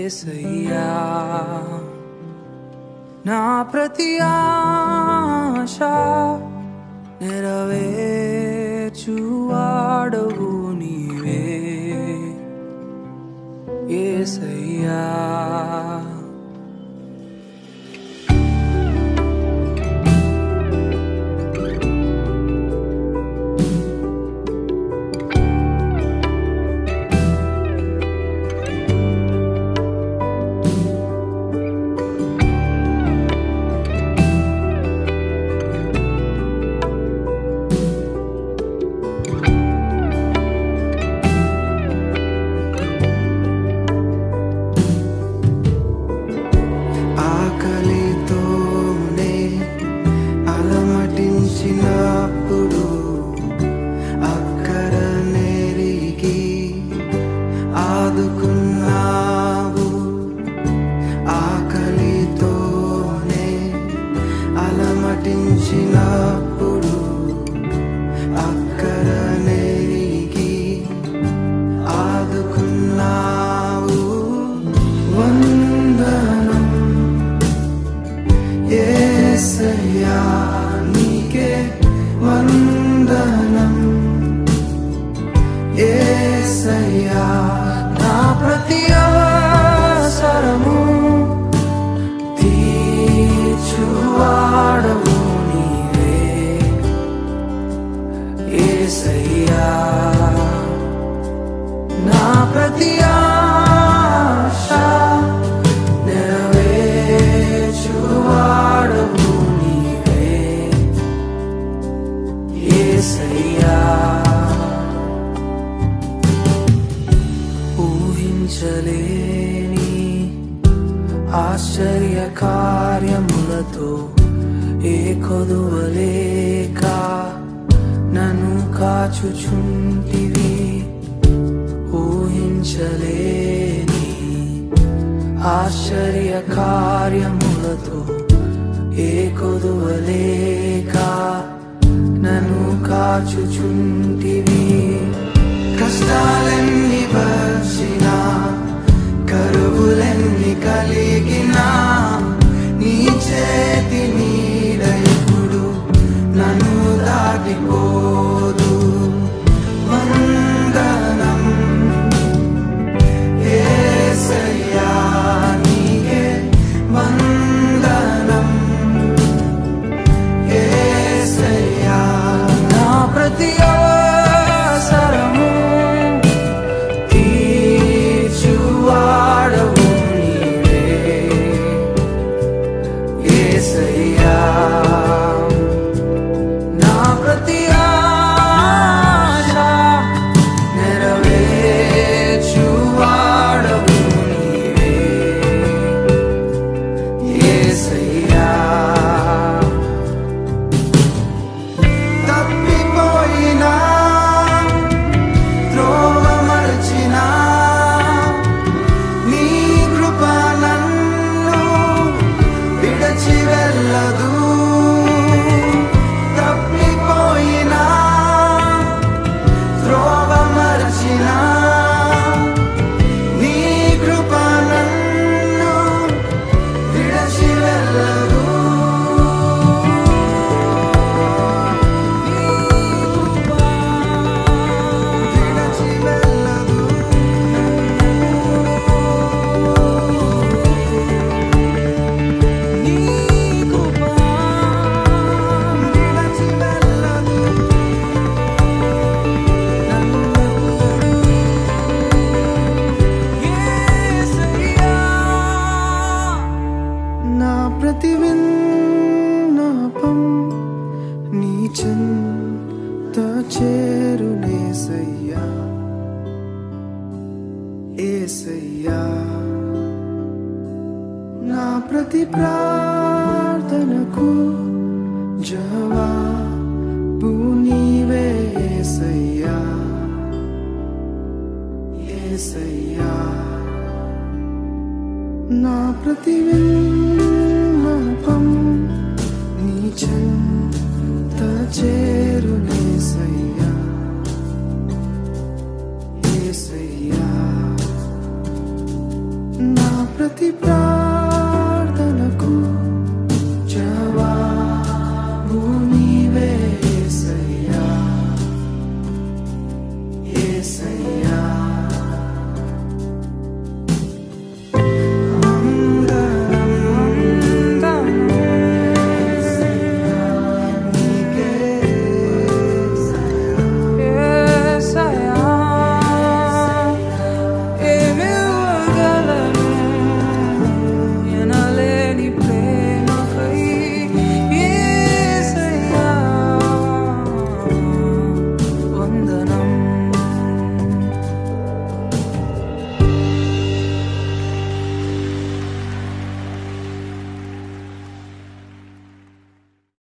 ఏసయ్యా నా ప్రతి ఆశ నెరవేర్చువాడవు నీవే ఏసయ్యా ఆకలితోనే అలమటించినప్పుడు అక్కర నెరిగి ఆదుకున్నావు ఆకలితోనే అలమటించినప్పుడు అక్కర నెరిగి ఆదుకున్నావు వందనం ఏసయ్యా నీకే వందనం ఏసయ్యా నా ప్రతి అవసరము తీర్చువాడవు నీవే ఏసయ్యా నా ప్రతి ఆశ నెరవేర్చువాడవు నీవే ఏసయ్యా ఊహించలేని ఆశ్చర్య కార్యములతో ఏ కొదువలేక నన్ను కాచుచుంటివి ఊహించలేని ఆశ్చర్య కార్యములతో ఏ కొదువలేక నన్ను కాచుచుంటివి కష్టాలెన్ని వచ్చినా కరువులెన్ని కలిగినా నీ చేతి నీడ ఎప్పుడు నన్ను దాటిపోదు వందనం ఏసయ్యా నీకే వందనం ఏసయ్యా నా ప్రతి అవసరము తీర్చువాడవు నీవే యేసయ్యా నా ప్రతి ఆశ నెరవేర్చువాడవు నీవే యేసయ్యా తప్పిపోయినా త్రోవ మరచినా నీ కృప నన్ను విడచి వెళ్ళదు తప్పిపోయినా త్రోవ మరచినా నీ కృప నన్ను విడచి వెళ్ళదు విడచి వెళ్ళదు నీ కృప విడచి వెళ్ళదు నా ప్రతి విన్నపం నీ చెంత చేరునేసయ్యా ఏసయ్యా నా ప్రతి ప్రార్థనకు జవాబు నీవే ఏసయ్యా ఏసయ్యా నా ప్రతి విన్నపం నీ చెంత